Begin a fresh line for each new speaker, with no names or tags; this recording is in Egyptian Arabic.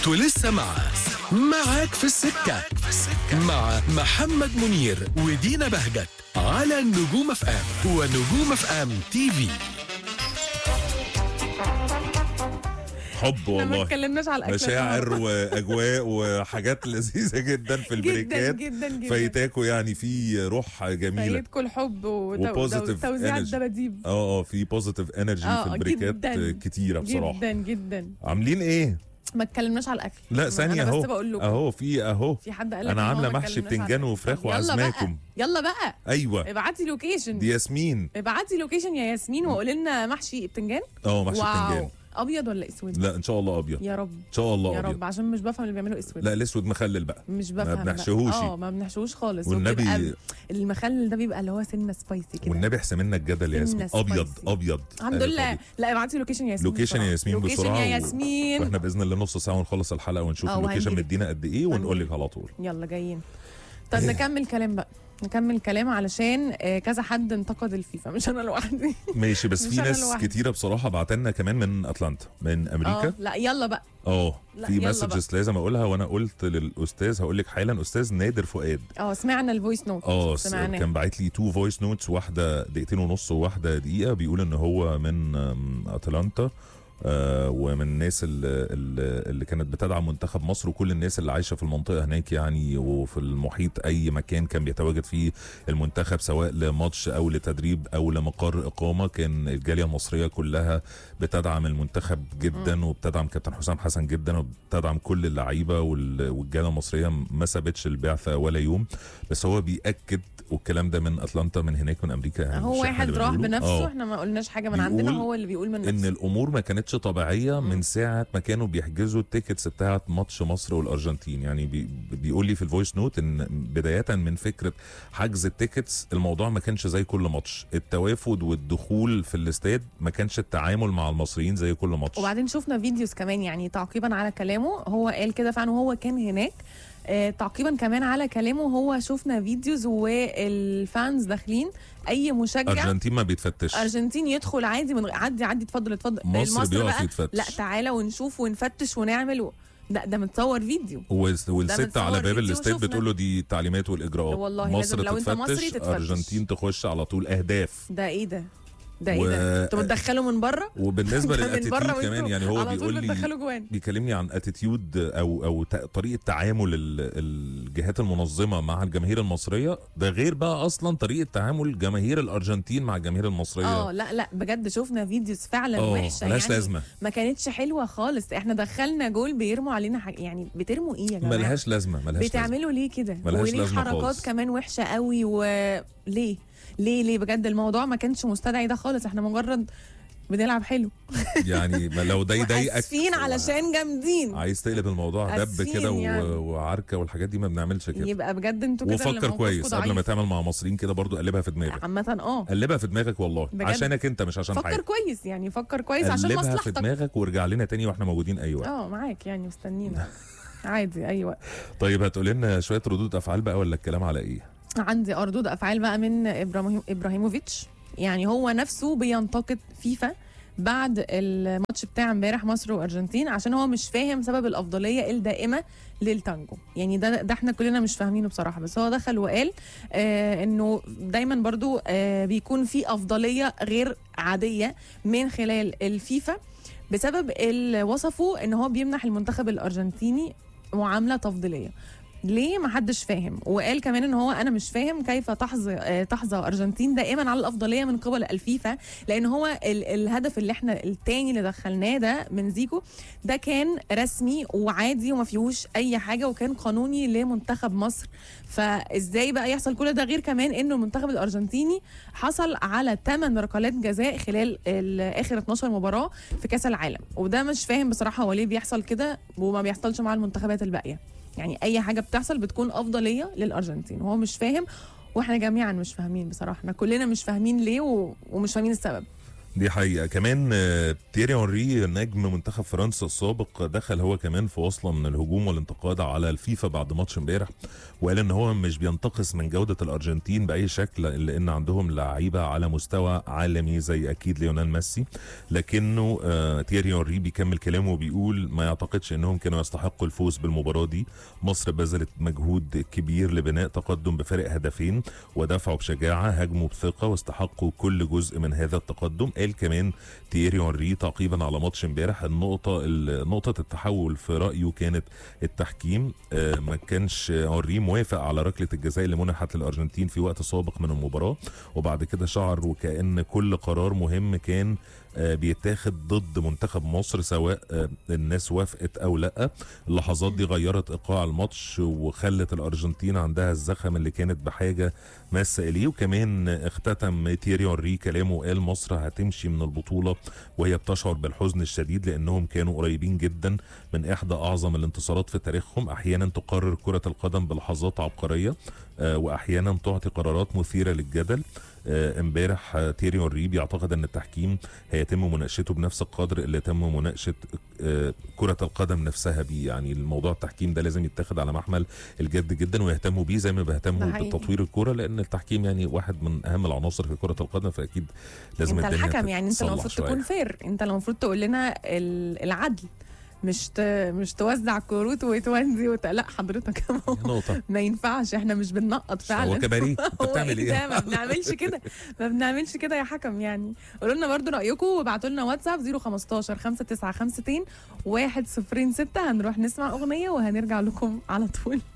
انتوا لسه مع معاك في السكة مع محمد منير ودينا بهجت على النجوم اف ام ونجوم اف ام تي في
حب
احنا ما
والله
اتكلمناش على الاكل
مشاعر
النهاردة.
واجواء وحاجات لذيذه جدا في
جدا
البريكات
جدا جدا
فايتاكوا يعني في روح جميله
فايتكم الحب
وpositive
وتوزيع
energy.
الدباديب
اه اه في بوزيتيف انرجي
آه،
في البريكات
جداً.
كتيره بصراحه
جدا جدا
عاملين ايه
ما اتكلمناش على الاكل
لا
ما
ثانيه
انا
اهو
بس بقول لكم
اهو في اهو
في حد قال لك
انا
إن هو
عامله
ما
محشي
اتكلمناش على
بتنجان
الأكل.
وفراخ
طب يلا
وعزماكم
بقى يلا بقى
ايوه
ابعتي لوكيشن
دي ياسمين
ابعتي لوكيشن يا ياسمين وقولي لنا محشي بتنجان
اه محشي
واو.
بتنجان
ابيض ولا اسود
لا ان شاء الله ابيض
يا رب
ان شاء الله
يا رب
ابيض
عشان مش بفهم اللي بيعملوا اسود
لا الاسود مخلل بقى
مش
ما
بفهم بقى.
بنحشوهوش.
اه ما بنحشوهوش خالص
والنبي
وبيبقى المخلل ده بيبقى اللي هو سنه سبايسي كده
والنبي احسمنا الجدل يا
سنة
ياسمين ابيض
spicy.
ابيض
الحمد
آه،
لله
أبيض.
لا ابعتي لوكيشن يا ياسمين
لوكيشن يا
بسرعة.
ياسمين
لوكيشن
بسرعه
يا
و-
ياسمين
واحنا باذن الله نص ساعه ونخلص الحلقه ونشوف
اه،
اللوكيشن
وهنجيب.
مدينا قد ايه ونقول لك على طول
يلا جايين طب نكمل كلام بقى نكمل كلام علشان آه، كذا حد انتقد الفيفا مش انا لوحدي
ماشي بس
مش
في
أنا
ناس
لوحدي.
كتيره بصراحه بعتلنا كمان من اتلانتا من
اه
امريكا
لا يلا بقى
اه
لا،
في
يلا
مسجز لازم اقولها وانا قلت للاستاذ هقول لك حالا استاذ نادر فؤاد
اه سمعنا الفويس نوت
اه س-
سمعناه
كان باعت لي تو فويس نوتس واحده دقيقتين ونص وواحده دقيقه بيقول ان هو من آم، اتلانتا آه ومن الناس اللي, اللي اللي كانت بتدعم منتخب مصر وكل الناس اللي عايشه في المنطقه هناك يعني وفي المحيط اي مكان كان بيتواجد فيه المنتخب سواء لماتش او لتدريب او لمقر اقامه كان الجاليه المصريه كلها بتدعم المنتخب جدا وبتدعم كابتن حسام حسن جدا وبتدعم كل اللعيبه وال- والجاليه المصريه ما سابتش البعثه ولا يوم بس هو بياكد والكلام ده من اتلانتا من هناك من امريكا يعني
هو
مش إحنا
واحد
اللي
راح
بنقوله.
بنفسه
آه.
احنا ما قلناش حاجه من
بيقول
عندنا هو اللي بيقول من
ان
نفسه
الامور ما كانتش طبيعيه من ساعه ما كانوا بيحجزوا التيكتس بتاعه ماتش مصر والارجنتين يعني بي بيقول لي في الفويس نوت ان بدايه من فكره حجز التيكتس الموضوع ما كانش زي كل ماتش التوافد والدخول في الاستاد ما كانش التعامل مع المصريين زي كل ماتش
وبعدين شفنا فيديوز كمان يعني تعقيبا على كلامه هو قال كده فعلا وهو كان هناك آه تعقيبا كمان على كلامه هو شفنا فيديوز والفانز داخلين اي مشجع
ارجنتين ما بيتفتش
ارجنتين يدخل عادي من غير عدي عدي اتفضل اتفضل
مصر
المصري
بيقف
بقى
يتفتش.
لا تعالى ونشوف ونفتش ونعمل و... ده ده متصور فيديو
والس- والست
متصور
على باب
فيديو
الاستاد
وشفنا.
بتقول له دي التعليمات والاجراءات
والله
مصر
لازم لو أنت مصري
تتفتش
تتفتش.
ارجنتين تخش على طول اهداف
ده ايه ده ده ايه
و-
ده انتوا بتدخلوا من بره
وبالنسبه
ده من
للاتيتيود
بره
كمان
وانتوا
يعني هو
على طول
بيقول لي
بتدخلوا جوان
بيكلمني عن اتيتيود او او ت- طريقه تعامل ال- الجهات المنظمه مع الجماهير المصريه ده غير بقى اصلا طريقه تعامل جماهير الارجنتين مع الجماهير المصريه
اه لا لا بجد شفنا فيديوز فعلا
اه
وحشه
ملهاش
يعني
لازمه
ما كانتش حلوه خالص احنا دخلنا جول بيرموا علينا حاجة يعني بترموا ايه يا جماعه
ملهاش لازمه ملهاش لازمه
بتعملوا ليه كده
ملهاش
وليه
لازمة
حركات
خالص.
كمان وحشه قوي وليه ليه ليه بجد الموضوع ما كانش مستدعي ده خالص احنا مجرد بنلعب حلو
يعني ما لو ده يضايقك
اسفين علشان جامدين
عايز تقلب الموضوع دب
آسفين
كده و-
يعني.
وعركه والحاجات دي ما بنعملش كده
يبقى بجد انتوا كده اللي
وفكر
موقفكوا
كويس قبل ما
ضعيف.
تعمل مع مصريين كده برضو قلبها في دماغك
عامة اه
قلبها في دماغك والله
بجد.
عشانك انت مش عشان
فكر
حاجه
كويس يعني فكر كويس عشان
قلبها في
مصلحتك
دماغك وارجع لنا تاني واحنا موجودين اي وقت
اه معاك يعني مستنينا عادي اي وقت
طيب هتقول لنا شويه ردود افعال بقى ولا الكلام على ايه
عندي ردود افعال بقى من ابراهيم ابراهيموفيتش يعني هو نفسه بينتقد فيفا بعد الماتش بتاع امبارح مصر وارجنتين عشان هو مش فاهم سبب الافضليه الدائمه للتانجو يعني ده ده احنا كلنا مش فاهمينه بصراحه بس هو دخل وقال آه انه دايما برضو آه بيكون في افضليه غير عاديه من خلال الفيفا بسبب اللي وصفه ان هو بيمنح المنتخب الارجنتيني معامله تفضيليه ليه ما حدش فاهم وقال كمان ان هو انا مش فاهم كيف تحظى آه، تحظى ارجنتين دائما على الافضليه من قبل الفيفا لان هو ال الهدف اللي احنا التاني اللي دخلناه ده من زيكو ده كان رسمي وعادي وما فيهوش اي حاجه وكان قانوني لمنتخب مصر فازاي بقى يحصل كل ده غير كمان انه المنتخب الارجنتيني حصل على 8 ركلات جزاء خلال ال- اخر 12 مباراه في كاس العالم وده مش فاهم بصراحه هو ليه بيحصل كده وما بيحصلش مع المنتخبات الباقيه يعني اي حاجه بتحصل بتكون افضليه للارجنتين وهو مش فاهم واحنا جميعا مش فاهمين بصراحه احنا كلنا مش فاهمين ليه و... ومش فاهمين السبب
دي حقيقة كمان آه، تيري اونري نجم منتخب فرنسا السابق دخل هو كمان في وصلة من الهجوم والانتقاد على الفيفا بعد ماتش امبارح وقال ان هو مش بينتقص من جودة الارجنتين باي شكل الا ان عندهم لعيبة على مستوى عالمي زي اكيد ليونيل ميسي لكنه آه، تيري اونري بيكمل كلامه وبيقول ما يعتقدش انهم كانوا يستحقوا الفوز بالمباراة دي مصر بذلت مجهود كبير لبناء تقدم بفارق هدفين ودفعوا بشجاعة هاجموا بثقة واستحقوا كل جزء من هذا التقدم قال كمان تييري اونري تعقيبا على ماتش امبارح النقطة ال- نقطة التحول في رأيه كانت التحكيم آه، ما كانش اونري موافق على ركلة الجزاء اللي منحت للأرجنتين في وقت سابق من المباراة وبعد كده شعر وكأن كل قرار مهم كان آه، بيتاخد ضد منتخب مصر سواء آه، الناس وافقت او لا اللحظات دي غيرت ايقاع الماتش وخلت الارجنتين عندها الزخم اللي كانت بحاجه ماسه اليه وكمان اختتم تيري اونري كلامه وقال مصر هتمشي من البطوله وهي بتشعر بالحزن الشديد لانهم كانوا قريبين جدا من احدى اعظم الانتصارات في تاريخهم احيانا تقرر كره القدم بلحظات عبقريه آه، واحيانا تعطي قرارات مثيره للجدل آه، امبارح آه، تيري اونري بيعتقد ان التحكيم هيتم مناقشته بنفس القدر اللي تم مناقشه آه، كره القدم نفسها بيه يعني الموضوع التحكيم ده لازم يتاخد على محمل الجد جدا ويهتموا بيه زي ما
ده
بيهتموا
حقيقي.
بتطوير الكوره لان التحكيم يعني واحد من اهم العناصر في كره القدم فاكيد لازم
انت
الدنيا
الحكم يعني انت
تتصلح
المفروض
شوية.
تكون فير انت المفروض تقول لنا ال- العدل مش ت... مش توزع كروت وتوزي وت... لا حضرتك
نقطه
ما ينفعش احنا مش بننقط
هو
فعلا
كباريه انت
هو
بتعمل
إيه ده؟
ايه
ما بنعملش كده ما بنعملش كده يا حكم يعني قولوا لنا برضو رايكم وابعتوا لنا واتساب 015 5952 106 هنروح نسمع اغنيه وهنرجع لكم على طول